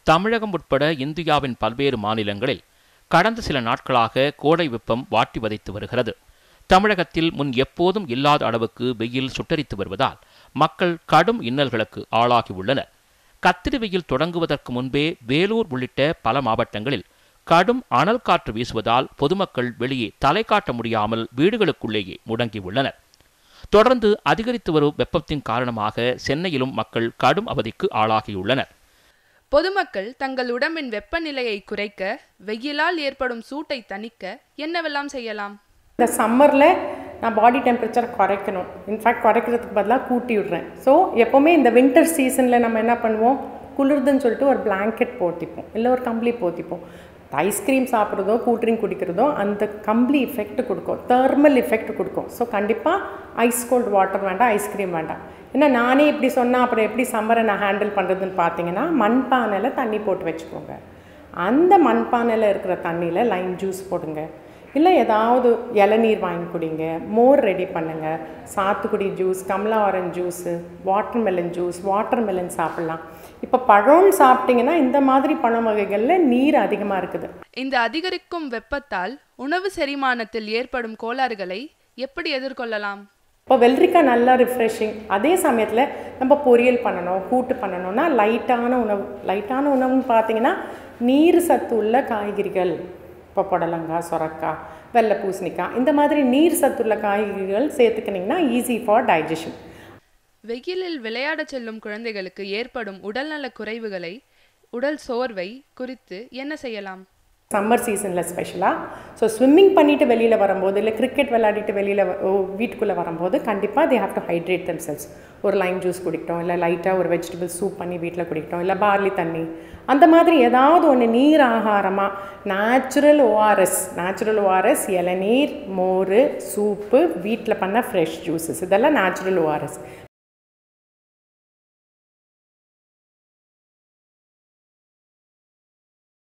தமிழகம் உட்பட இந்தியாவின் பல்வேறு மாநிலங்களில் கடந்த சில நாட்களாக கோடை வெப்பம் வாட்டி வதைத்து வருகிறது தமிழகத்தில் முன் எப்போதும் இல்லாத அளவுக்கு வெயில் சுட்டரித்து வருவதால் மக்கள் கடும் இன்னல்களுக்கு ஆளாகியுள்ளனர் கத்திரி வெயில் தொடங்குவதற்கு முன்பே வேலூர் உள்ளிட்ட பல மாவட்டங்களில் கடும் அனல் காற்று வீசுவதால் பொதுமக்கள் வெளியே தலை காட்ட முடியாமல் வீடுகளுக்குள்ளேயே முடங்கியுள்ளனர் தொடர்ந்து அதிகரித்து வரும் வெப்பத்தின் காரணமாக சென்னையிலும் மக்கள் கடும் அவதிக்கு ஆளாகியுள்ளனர் பொதுமக்கள் தங்கள் உடம்பின் வெப்பநிலையை குறைக்க வெயிலால் ஏற்படும் சூட்டை தணிக்க என்னவெல்லாம் செய்யலாம் இந்த சம்மரில் நான் பாடி டெம்பரேச்சர் குறைக்கணும் இன்ஃபேக்ட் குறைக்கிறதுக்கு பதிலாக கூட்டி விடுறேன் ஸோ எப்போவுமே இந்த வின்டர் சீசனில் நம்ம என்ன பண்ணுவோம் குளிர்துன்னு சொல்லிட்டு ஒரு blanket போத்திப்போம் இல்லை ஒரு கம்பளி போத்திப்போம் ஐஸ்கிரீம் சாப்பிட்றதோ கூல்ட்ரிங்க் குடிக்கிறதோ அந்த கம்பளி எஃபெக்ட் கொடுக்கும் தெர்மல் எஃபெக்ட் கொடுக்கும் ஸோ கண்டிப்பாக ஐஸ் கோல்டு வாட்டர் வேண்டாம் ஐஸ்கிரீம் வேண்டாம் ஏன்னா நானே இப்படி சொன்னால் அப்புறம் எப்படி சம்மரை நான் ஹேண்டில் பண்ணுறதுன்னு பார்த்தீங்கன்னா மண்பானையில் தண்ணி போட்டு வச்சுக்கோங்க அந்த மண்பானையில் இருக்கிற தண்ணியில் லைம் ஜூஸ் போடுங்க இல்லை ஏதாவது இளநீர் வாங்கி குடிங்க மோர் ரெடி பண்ணுங்க சாத்துக்குடி ஜூஸ் கமலா orange juice watermelon juice watermelon சாப்பிட்லாம் இப்போ பழம்னு சாப்பிட்டிங்கன்னா இந்த மாதிரி பழம் வகைகளில் நீர் அதிகமாக இருக்குது இந்த அதிகரிக்கும் வெப்பத்தால் உணவு செரிமானத்தில் ஏற்படும் கோளாறுகளை எப்படி எதிர்கொள்ளலாம் இப்போ வெள்ளரிக்காய் நல்லா ரிஃப்ரெஷிங் அதே சமயத்தில் நம்ம பொரியல் பண்ணணும் கூட்டு பண்ணணும்னா லைட்டான உணவு லைட்டான உணவுன்னு பார்த்தீங்கன்னா நீர் சத்து உள்ள காய்கறிகள் இப்போ புடலங்காய் சொரக்காய் வெள்ளை பூசணிக்காய் இந்த மாதிரி நீர் சத்துள்ள காய்கறிகள் சேர்த்துக்கிட்டிங்கன்னா ஈஸி ஃபார் டைஜஷன் வெயிலில் விளையாடச் செல்லும் குழந்தைகளுக்கு ஏற்படும் உடல்நலக் குறைவுகளை உடல் சோர்வை குறித்து என்ன செய்யலாம் சம்மர் சீசனில் ஸ்பெஷலாக ஸோ ஸ்விம்மிங் பண்ணிவிட்டு வெளியில் வரும்போது இல்லை கிரிக்கெட் விளையாடிட்டு வெளியில் வீட்டுக்குள்ளே வரும்போது கண்டிப்பாக they have to hydrate themselves ஒரு லைம் ஜூஸ் குடிக்கட்டும் இல்லை லைட்டாக ஒரு வெஜிடபிள் சூப் பண்ணி வீட்டில் குடிக்கட்டும் இல்லை பார்லி தண்ணி அந்த மாதிரி ஏதாவது ஒன்று நீர் ஆகாரமாக நேச்சுரல் ஓஆர்எஸ் நேச்சுரல் ஓஆர்எஸ் இளநீர் மோர் சூப்பு வீட்டில் பண்ண ஃப்ரெஷ் ஜூஸஸ் இதெல்லாம் நேச்சுரல் ஓஆர்எஸ்